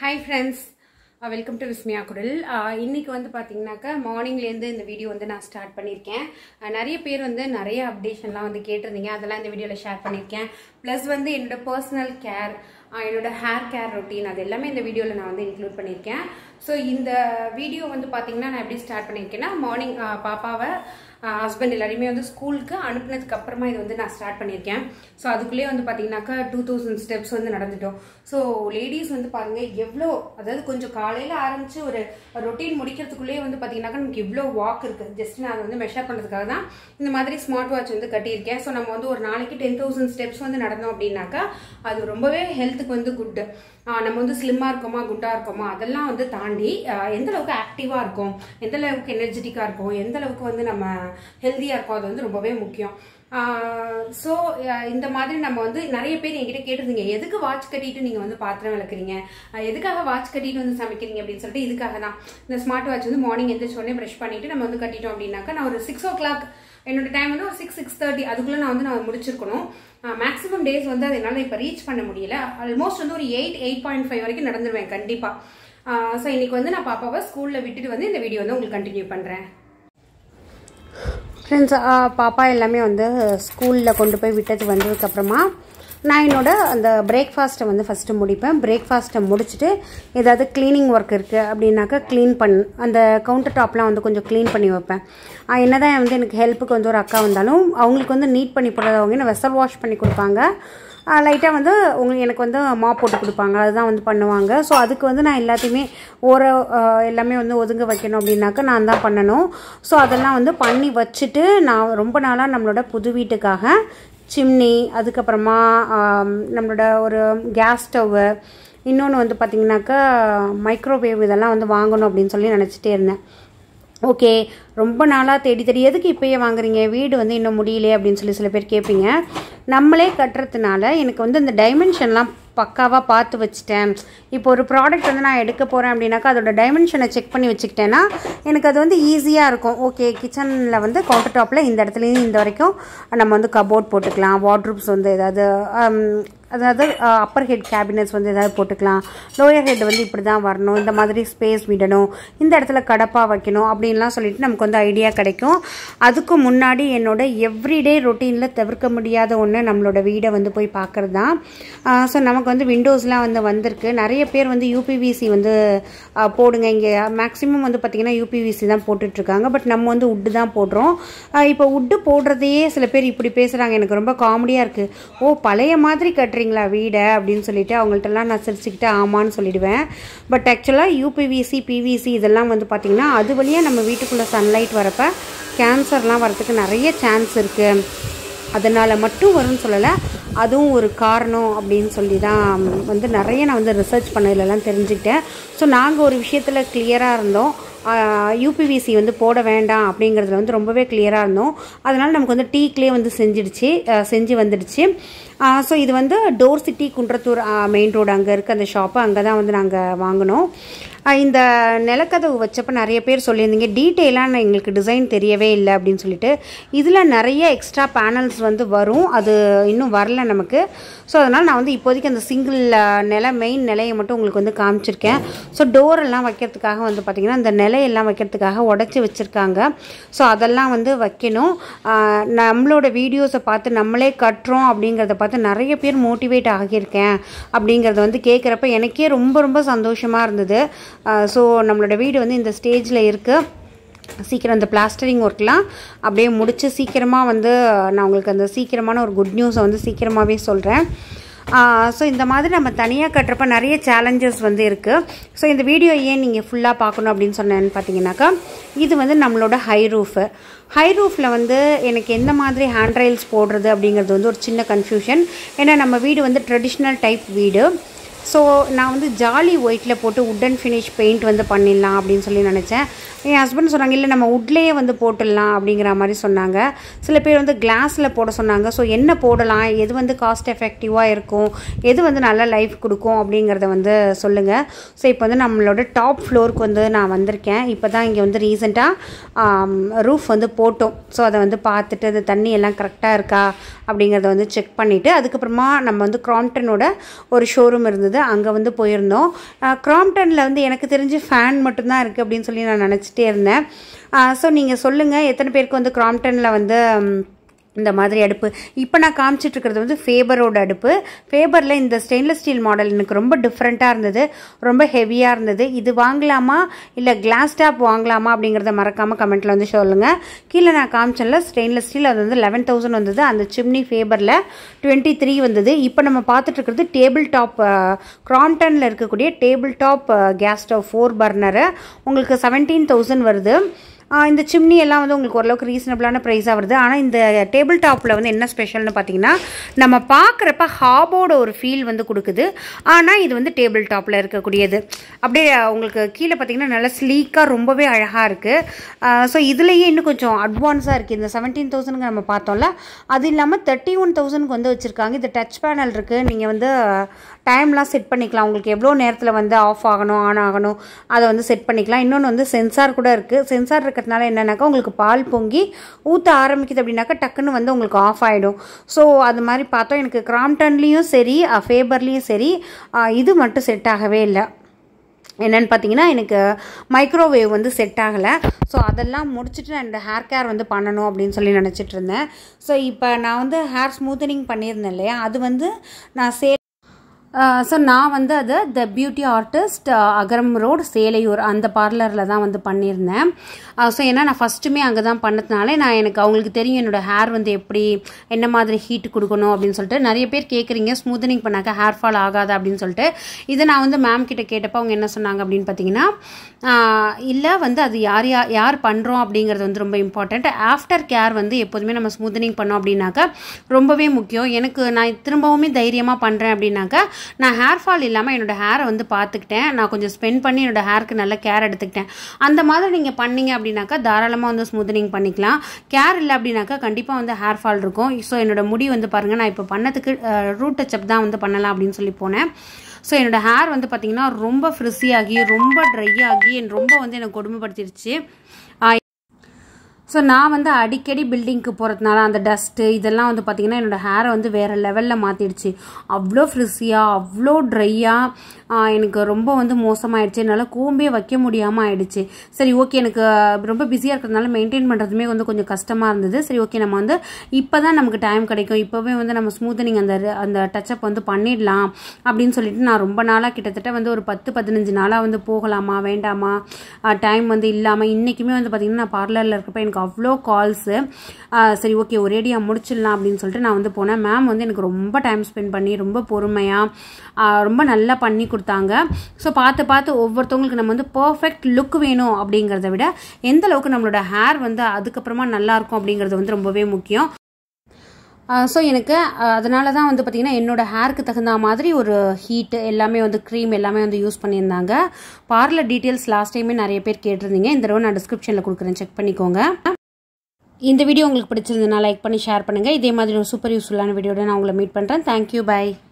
hi friends welcome to Vismaya குடல் இன்னைக்கு வந்து பார்த்தீங்கன்னாக்கா மார்னிங்லேருந்து இந்த வீடியோ வந்து நான் ஸ்டார்ட் பண்ணியிருக்கேன் அஹ் நிறைய பேர் வந்து நிறைய அப்டேஷன்லாம் வந்து கேட்டிருந்தீங்க அதெல்லாம் இந்த வீடியோவில் ஷேர் பண்ணியிருக்கேன் ப்ளஸ் வந்து என்னோட பர்சனல் கேர் என்னோட ஹேர் கேர் ரொட்டீன் அது எல்லாமே இந்த வீடியோவில் நான் வந்து இன்க்ளூட் பண்ணியிருக்கேன் ஸோ இந்த வீடியோ வந்து பார்த்தீங்கன்னா நான் எப்படி ஸ்டார்ட் பண்ணியிருக்கேன்னா மார்னிங் பாப்பாவை ஹஸ்பண்ட் எல்லாரையுமே வந்து ஸ்கூலுக்கு அனுப்புனதுக்கு அப்புறமா இது வந்து நான் ஸ்டார்ட் பண்ணியிருக்கேன் ஸோ அதுக்குள்ளேயே வந்து பார்த்தீங்கன்னாக்கா டூ தௌசண்ட் ஸ்டெப்ஸ் வந்து நடந்துட்டோம் ஸோ லேடிஸ் வந்து பாருங்க எவ்வளோ அதாவது கொஞ்சம் காலையில் ஆரம்பிச்சு ஒரு ரொட்டீன் முடிக்கிறதுக்குள்ளேயே வந்து பார்த்தீங்கன்னாக்கா நமக்கு எவ்வளோ வாக் இருக்குது ஜஸ்ட் நான் அதை வந்து மெஷர் பண்ணுறதுக்காக தான் இந்த மாதிரி ஸ்மார்ட் வாட்ச் வந்து கட்டியிருக்கேன் ஸோ நம்ம வந்து ஒரு நாளைக்கு டென் தௌசண்ட் ஸ்டெப்ஸ் வந்து நடந்தோம் அப்படின்னாக்கா அது ரொம்பவே ஹெல்த்துக்கு வந்து குட்டு நம்ம வந்து ஸ்லிம்மாக இருக்கோமா குண்டாக இருக்கோமா அதெல்லாம் வந்து தாண்டி ஆஹ் எந்த அளவுக்கு ஆக்டிவாக இருக்கும் எந்த அளவுக்கு எனர்ஜெட்டிக்காக இருக்கும் எந்த அளவுக்கு வந்து நம்ம ஹெல்த்தியாக இருக்கோம் அது வந்து ரொம்பவே முக்கியம் ஸோ இந்த மாதிரி நம்ம வந்து நிறைய பேர் என்கிட்ட கேட்டிருந்தீங்க எதுக்கு வாட்ச் கட்டிட்டு நீங்கள் வந்து பாத்திரம் விளக்குறீங்க ஆஹ் எதுக்காக வாட்ச் கட்டிட்டு வந்து சமைக்கிறீங்க அப்படின்னு சொல்லிட்டு இதுக்காக தான் இந்த ஸ்மார்ட் வாட்ச் வந்து மார்னிங் எந்திரிச்ச உடனே ப்ரஷ் பண்ணிட்டு நம்ம வந்து கட்டிட்டோம் அப்படின்னாக்கா நான் ஒரு சிக்ஸ் ஓ கிளாக் என்னோட டைம் வந்து ஒரு சிக்ஸ் சிக்ஸ் தேர்ட்டி அதுக்குள்ளே நான் வந்து நான் முடிச்சிருக்கணும் மேக்ஸிமம் டேஸ் வந்து அதை என்னால் இப்போ ரீச் பண்ண முடியல ஆல்மோஸ்ட் வந்து ஒரு எயிட் எயிட் பாயிண்ட் ஃபைவ் வரைக்கும் நடந்துருவேன் கண்டிப்பாக ஸோ இன்னைக்கு வந்து நான் பாப்பாவை ஸ்கூலில் விட்டுட்டு வந்து இந்த வீடியோ வந்து உங்களுக்கு கண்டினியூ பண்ணுறேன் ஃப்ரெண்ட்ஸ் பாப்பா எல்லாமே வந்து ஸ்கூலில் கொண்டு போய் விட்டது வந்ததுக்கப்புறமா நான் என்னோட அந்த பிரேக்ஃபாஸ்ட்டை வந்து ஃபஸ்ட்டு முடிப்பேன் பிரேக்ஃபாஸ்ட்டை முடிச்சுட்டு ஏதாவது க்ளீனிங் ஒர்க் இருக்குது அப்படின்னாக்கா க்ளீன் பண் அந்த கவுண்டர் டாப்லாம் வந்து கொஞ்சம் க்ளீன் பண்ணி வைப்பேன் என்ன தான் வந்து எனக்கு ஹெல்ப்புக்கு வந்து ஒரு அக்கா வந்தாலும் அவங்களுக்கு வந்து நீட் பண்ணி போடுறதவங்க என்ன வெசல் வாஷ் பண்ணி கொடுப்பாங்க லைட்டாக வந்து உங்களுக்கு எனக்கு வந்து மா போட்டு கொடுப்பாங்க அதுதான் வந்து பண்ணுவாங்க ஸோ அதுக்கு வந்து நான் எல்லாத்தையுமே ஓர எல்லாமே வந்து ஒதுங்க வைக்கணும் அப்படின்னாக்கா நான் தான் பண்ணணும் ஸோ அதெல்லாம் வந்து பண்ணி வச்சுட்டு நான் ரொம்ப நாளாக நம்மளோட புது வீட்டுக்காக சிம்னி அதுக்கப்புறமா நம்மளோட ஒரு கேஸ் ஸ்டவ்வு இன்னொன்று வந்து பார்த்திங்கனாக்கா மைக்ரோவேவ் இதெல்லாம் வந்து வாங்கணும் அப்படின்னு சொல்லி நினச்சிட்டே இருந்தேன் ஓகே ரொம்ப நாளாக தேடி தேடி எதுக்கு இப்போயே வாங்குறீங்க வீடு வந்து இன்னும் முடியலையே அப்படின்னு சொல்லி சில பேர் கேட்பீங்க நம்மளே கட்டுறதுனால எனக்கு வந்து இந்த டைமென்ஷன்லாம் பக்காவாக பார்த்து வச்சுட்டேன் இப்போ ஒரு ப்ராடக்ட் வந்து நான் எடுக்க போகிறேன் அப்படின்னாக்கா அதோட டைமென்ஷனை செக் பண்ணி வச்சுக்கிட்டேன்னா எனக்கு அது வந்து ஈஸியாக இருக்கும் ஓகே கிச்சனில் வந்து கவுண்டர் டாப்பில் இந்த இடத்துலையும் இந்த வரைக்கும் நம்ம வந்து கபோர்ட் போட்டுக்கலாம் வாட்ரூப்ஸ் வந்து ஏதாவது அதாவது அப்பர் ஹெட் கேபினட்ஸ் வந்து ஏதாவது போட்டுக்கலாம் லோயர் ஹெட் வந்து இப்படி தான் வரணும் இந்த மாதிரி ஸ்பேஸ் விடணும் இந்த இடத்துல கடப்பாக வைக்கணும் அப்படின்லாம் சொல்லிட்டு நமக்கு வந்து ஐடியா கிடைக்கும் அதுக்கு முன்னாடி என்னோட எவ்ரிடே ரொட்டீனில் தவிர்க்க முடியாத ஒன்று நம்மளோட வீடை வந்து போய் பார்க்குறது தான் ஸோ நமக்கு வந்து விண்டோஸ்லாம் வந்து வந்திருக்கு நிறைய பேர் வந்து யூபிவிசி வந்து போடுங்க இங்கே மேக்ஸிமம் வந்து பார்த்திங்கன்னா யூபிவிசி தான் போட்டுட்ருக்காங்க பட் நம்ம வந்து உட்டு தான் போடுறோம் இப்போ உட்டு போடுறதையே சில பேர் இப்படி பேசுகிறாங்க எனக்கு ரொம்ப காமெடியாக இருக்குது ஓ பழைய மாதிரி கட்டுறீங்களா வீடை அப்படின்னு சொல்லிட்டு அவங்கள்ட்டலாம் நான் சிரிச்சுக்கிட்டு ஆமான்னு சொல்லிடுவேன் பட் ஆக்சுவலாக யூபிவிசி பிவிசி இதெல்லாம் வந்து பார்த்திங்கன்னா அது வழியாக நம்ம வீட்டுக்குள்ளே சன்லைட் வரப்போ கேன்சர்லாம் வரத்துக்கு நிறைய சான்ஸ் இருக்குது அதனால் மட்டும் வரும்னு சொல்லலை அதுவும் ஒரு காரணம் அப்படின்னு சொல்லி தான் வந்து நிறைய நான் வந்து ரிசர்ச் பண்ணதுலலாம் தெரிஞ்சுக்கிட்டேன் ஸோ நாங்கள் ஒரு விஷயத்தில் கிளியராக இருந்தோம் யூபிவிசி வந்து போட வேண்டாம் அப்படிங்கிறதுல வந்து ரொம்பவே கிளியராக இருந்தோம் அதனால் நமக்கு வந்து டீக்லேயே வந்து செஞ்சிடுச்சு செஞ்சு வந்துடுச்சு ஸோ இது வந்து door city Kundrathur main road அங்கே இருக்குது அந்த ஷாப்பு அங்கே தான் வந்து நாங்கள் வாங்கினோம் இந்த நிலக்கதவு வச்சப்போ நிறைய பேர் சொல்லியிருந்தீங்க டீட்டெயிலாக எங்களுக்கு டிசைன் தெரியவே இல்லை அப்படின்னு சொல்லிட்டு இதில் நிறைய எக்ஸ்ட்ரா பேனல்ஸ் வந்து வரும் அது இன்னும் வரல நமக்கு ஸோ அதனால் நான் வந்து இப்போதைக்கு அந்த சிங்கிள் நிலை மெயின் நிலையை மட்டும் உங்களுக்கு வந்து காமிச்சிருக்கேன் ஸோ டோரெல்லாம் வைக்கிறதுக்காக வந்து பார்த்திங்கன்னா இந்த நிலையெல்லாம் வைக்கிறதுக்காக உடச்சி வச்சுருக்காங்க ஸோ அதெல்லாம் வந்து வைக்கணும் நம்மளோட வீடியோஸை பார்த்து நம்மளே கட்டுறோம் அப்படிங்கிறத பார்த்து நிறைய பேர் மோட்டிவேட் ஆகியிருக்கேன் அப்படிங்கிறத வந்து கேட்குறப்ப எனக்கே ரொம்ப ரொம்ப சந்தோஷமாக இருந்தது ஸோ நம்மளோட வீடு வந்து இந்த ஸ்டேஜில் இருக்குது சீக்கிரம் அந்த பிளாஸ்டரிங் ஒர்க்லாம் அப்படியே முடித்து சீக்கிரமாக வந்து நான் உங்களுக்கு அந்த சீக்கிரமான ஒரு குட் நியூஸை வந்து சீக்கிரமாகவே சொல்கிறேன் ஸோ இந்த மாதிரி நம்ம தனியாக கட்டுறப்ப நிறைய சேலஞ்சஸ் வந்து இருக்குது ஸோ இந்த வீடியோ ஏன் நீங்கள் ஃபுல்லாக பார்க்கணும் அப்படின்னு சொன்னேன்னு பார்த்தீங்கன்னாக்கா இது வந்து நம்மளோட ஹை ரூஃபு ஹை ரூஃபில் வந்து எனக்கு எந்த மாதிரி ஹேண்ட் ரைல்ஸ் போடுறது அப்படிங்கிறது வந்து ஒரு சின்ன கன்ஃபியூஷன் ஏன்னா நம்ம வீடு வந்து ட்ரெடிஷ்னல் டைப் வீடு ஸோ நான் வந்து ஜாலி ஒயிட்டில் போட்டு உட்டன் ஃபினிஷ் பெயிண்ட் வந்து பண்ணிடலாம் அப்படின்னு சொல்லி நினச்சேன் என் ஹஸ்பண்ட் சொன்னாங்க இல்லை நம்ம உட்லேயே வந்து போட்டுடலாம் அப்படிங்கிற மாதிரி சொன்னாங்க சில பேர் வந்து கிளாஸில் போட சொன்னாங்க ஸோ என்ன போடலாம் எது வந்து காஸ்ட் எஃபெக்டிவாக இருக்கும் எது வந்து நல்ல லைஃப் கொடுக்கும் அப்படிங்கிறத வந்து சொல்லுங்கள் ஸோ இப்போ வந்து நம்மளோட டாப் ஃப்ளோருக்கு வந்து நான் வந்திருக்கேன் இப்போ தான் இங்கே வந்து ரீசெண்டாக ரூஃப் வந்து போட்டோம் ஸோ அதை வந்து பார்த்துட்டு அது தண்ணி எல்லாம் கரெக்டாக இருக்கா அப்படிங்கிறத வந்து செக் பண்ணிவிட்டு அதுக்கப்புறமா நம்ம வந்து க்ராம்ப்டனோட ஒரு ஷோரூம் இருந்தது இருந்தது அங்கே வந்து போயிருந்தோம் க்ராம்டனில் வந்து எனக்கு தெரிஞ்சு ஃபேன் மட்டும்தான் இருக்குது அப்படின்னு சொல்லி நான் நினச்சிட்டே இருந்தேன் ஸோ நீங்கள் சொல்லுங்கள் எத்தனை பேருக்கு வந்து க்ராம்டனில் வந்து ம், இந்த மாதிரி அடுப்பு இப்போ நான் காமிச்சிட்டு இருக்கிறது வந்து ஃபேபரோட அடுப்பு ஃபேபரில் இந்த ஸ்டெயின்லெஸ் ஸ்டீல் மாடல் எனக்கு ரொம்ப டிஃப்ரெண்ட்டாக இருந்தது ரொம்ப ஹெவியாக இருந்தது இது வாங்கலாமா இல்லை கிளாஸ் டாப் வாங்கலாமா அப்படிங்கிறத மறக்காமல் கமெண்ட்டில் வந்து சொல்லுங்கள் கீழே நான் காமிச்சேன்ல ஸ்டெயின்லெஸ் ஸ்டீல் அது வந்து லெவன் தௌசண்ட் வந்தது அந்த சிம்னி ஃபேபரில் டுவெண்ட்டி த்ரீ வந்தது இப்போ நம்ம பார்த்துட்டு இருக்கிறது டேபிள் டாப் க்ராம்டனில் இருக்கக்கூடிய table top gas stove four burner உங்களுக்கு செவன்டீன் தௌசண்ட் வருது ஆ, இந்த சிம்னி எல்லாம் வந்து உங்களுக்கு ஓரளவுக்கு ரீசனபிளான ப்ரைஸாக வருது ஆனால் இந்த டேபிள் டாப்பில் வந்து என்ன ஸ்பெஷல்னு பார்த்தீங்கன்னா நம்ம பார்க்குறப்ப ஹாபோட ஒரு ஃபீல் வந்து கொடுக்குது ஆனால் இது வந்து டேபிள் டாப்பில் இருக்கக்கூடியது அப்படியே உங்களுக்கு கீழே பார்த்தீங்கன்னா நல்லா ஸ்லீக்காக ரொம்பவே அழகாக இருக்குது ஸோ இதுலேயே இன்னும் கொஞ்சம் அட்வான்ஸாக இருக்குது இந்த செவன்டீன் தௌசண்ட்க்கு நம்ம பார்த்தோம்ல அது இல்லாமல் தேர்ட்டி ஒன் தௌசண்ட்க்கு வந்து வச்சுருக்காங்க இது டச் பேனல் இருக்குது நீங்கள் வந்து டைம்லாம் செட் பண்ணிக்கலாம் உங்களுக்கு எவ்வளோ நேரத்தில் வந்து ஆஃப் ஆகணும் ஆன் ஆகணும் அதை வந்து செட் பண்ணிக்கலாம் இன்னொன்று வந்து சென்சார் கூட இருக்குது சென்சார் இருக்கிறதுனால என்னன்னாக்கா உங்களுக்கு பால் பொங்கி ஊற்ற ஆரம்பிக்குது அப்படின்னாக்கா டக்குன்னு வந்து உங்களுக்கு ஆஃப் ஆகிடும் ஸோ அது மாதிரி பார்த்தோம் எனக்கு கிராம்டன்லேயும் சரி ஃபேபர்லேயும் சரி அஹ், இது மட்டும் செட் ஆகவே இல்லை என்னென்னு பார்த்தீங்கன்னா எனக்கு மைக்ரோவேவ் வந்து செட் ஆகலை ஸோ அதெல்லாம் முடிச்சுட்டு நான் இந்த ஹேர் கேர் வந்து பண்ணணும் அப்படின்னு சொல்லி நினச்சிட்டு இருந்தேன் ஸோ இப்போ நான் வந்து ஹேர் ஸ்மூத்தனிங் பண்ணியிருந்தேன் இல்லையா அது வந்து நான் சே ஸோ நான் வந்து அது the beauty artist Agaram road Selaiyur அந்த பார்லரில் தான் வந்து பண்ணியிருந்தேன் ஸோ ஏன்னா நான் ஃபஸ்ட்டுமே அங்கே தான் பண்ணதுனால நான் எனக்கு அவங்களுக்கு தெரியும் என்னோட ஹேர் வந்து எப்படி என்ன மாதிரி ஹீட் கொடுக்கணும் அப்படின்னு சொல்லிட்டு நிறைய பேர் கேட்குறீங்க ஸ்மூத்தனிங் பண்ணாக்க ஹேர் ஃபால் ஆகாது அப்படின்னு சொல்லிட்டு இதை நான் வந்து மேம் கிட்ட கேட்டப்போ அவங்க என்ன சொன்னாங்க அப்படின்னு பார்த்தீங்கன்னா இல்லை வந்து அது யார் யார் யார் பண்ணுறோம் அப்படிங்கிறது வந்து ரொம்ப இம்பார்ட்டண்ட் ஆஃப்டர் கேர் வந்து எப்போதுமே நம்ம ஸ்மூத்தனிங் பண்ணோம் அப்படின்னாக்கா ரொம்பவே முக்கியம் எனக்கு நான் திரும்பவுமே தைரியமாக பண்ணுறேன் அப்படின்னாக்கா நான் ஹேர் ஃபால் இல்லாமல் என்னோட ஹேரை வந்து பார்த்துக்கிட்டேன் நான் கொஞ்சம் ஸ்பெண்ட் பண்ணி என்னோட ஹேருக்கு நல்ல கேர் எடுத்துக்கிட்டேன் அந்த மாதிரி நீங்கள் பண்ணீங்க அப்படின்னாக்கா தாராளமாக வந்து ஸ்மூத்தனிங் பண்ணிக்கலாம் கேர் இல்லை அப்படின்னாக்கா கண்டிப்பாக வந்து ஹேர் ஃபால் இருக்கும் ஸோ என்னோட முடி வந்து பாருங்கள் நான் இப்போ பண்ணதுக்கு ரூட் டச்சப் தான் வந்து பண்ணலாம் அப்படின்னு சொல்லி போனேன் ஸோ என்னோட ஹேர் வந்து பார்த்தீங்கன்னா ரொம்ப ஃப்ரிஸி ஆகி ரொம்ப ட்ரை ஆகி ரொம்ப வந்து எனக்கு கொடுமைப்படுத்திடுச்சு ஸோ நான் வந்து அடிக்கடி பில்டிங்க்கு போகிறதுனால அந்த டஸ்ட்டு இதெல்லாம் வந்து பார்த்திங்கன்னா என்னோடய ஹேரை வந்து வேறு லெவலில் மாற்றிடுச்சு அவ்வளோ ஃப்ரிஸியாக அவ்வளோ ட்ரையாக எனக்கு ரொம்ப வந்து மோசமாயிடுச்சு என்னால் கூம்பே வைக்க முடியாமல் ஆயிடுச்சு சரி ஓகே எனக்கு ரொம்ப பிஸியாக இருக்கிறதுனால மெயின்டைன் பண்ணுறதுமே வந்து கொஞ்சம் கஷ்டமாக இருந்தது சரி ஓகே நம்ம வந்து இப்போ தான் நமக்கு டைம் கிடைக்கும் இப்போவே வந்து நம்ம ஸ்மூத்தனிங் அந்த அந்த டச்சப் வந்து பண்ணிடலாம் அப்படின்னு சொல்லிட்டு நான் ரொம்ப நாளாக கிட்டத்தட்ட வந்து ஒரு பத்து பதினஞ்சு நாளாக வந்து போகலாமா வேண்டாமா டைம் வந்து இல்லாமல் இன்றைக்குமே வந்து பார்த்திங்கன்னா நான் பார்லரில் இருக்கப்ப எனக்கு அவ்வளோ கால்ஸு சரி ஓகே ஒரேடியாக முடிச்சிடலாம் அப்படின்னு சொல்லிட்டு நான் வந்து போனேன் மேம் வந்து எனக்கு ரொம்ப டைம் ஸ்பெண்ட் பண்ணி ரொம்ப பொறுமையாக ரொம்ப நல்லா பண்ணி கொடுத்தாங்க ஸோ பார்த்து பார்த்து ஒவ்வொருத்தவங்களுக்கு நம்ம வந்து பர்ஃபெக்ட் லுக் வேணும் அப்படிங்கிறத விட எந்த அளவுக்கு நம்மளோட ஹேர் வந்து அதுக்கப்புறமா நல்லா இருக்கும் அப்படிங்கிறது வந்து ரொம்பவே முக்கியம் ஸோ எனக்கு அதனால தான் வந்து பார்த்திங்கன்னா என்னோட ஹேருக்கு தகுந்த மாதிரி ஒரு ஹீட்டு எல்லாமே வந்து க்ரீம் எல்லாமே வந்து யூஸ் பண்ணியிருந்தாங்க பார்லர் டீட்டெயில்ஸ் லாஸ்ட் டைமே நிறைய பேர் கேட்டிருந்தீங்க இந்த தடவை நான் டிஸ்கிரிப்ஷனில் கொடுக்குறேன் செக் பண்ணிக்கோங்க இந்த வீடியோ உங்களுக்கு பிடிச்சிருந்ததுனா லைக் பண்ணி ஷேர் பண்ணுங்கள் இதே மாதிரி ஒரு சூப்பர் யூஸ்ஃபுல்லான வீடியோட நான் உங்களை மீட் பண்ணுறேன் தேங்க்யூ பை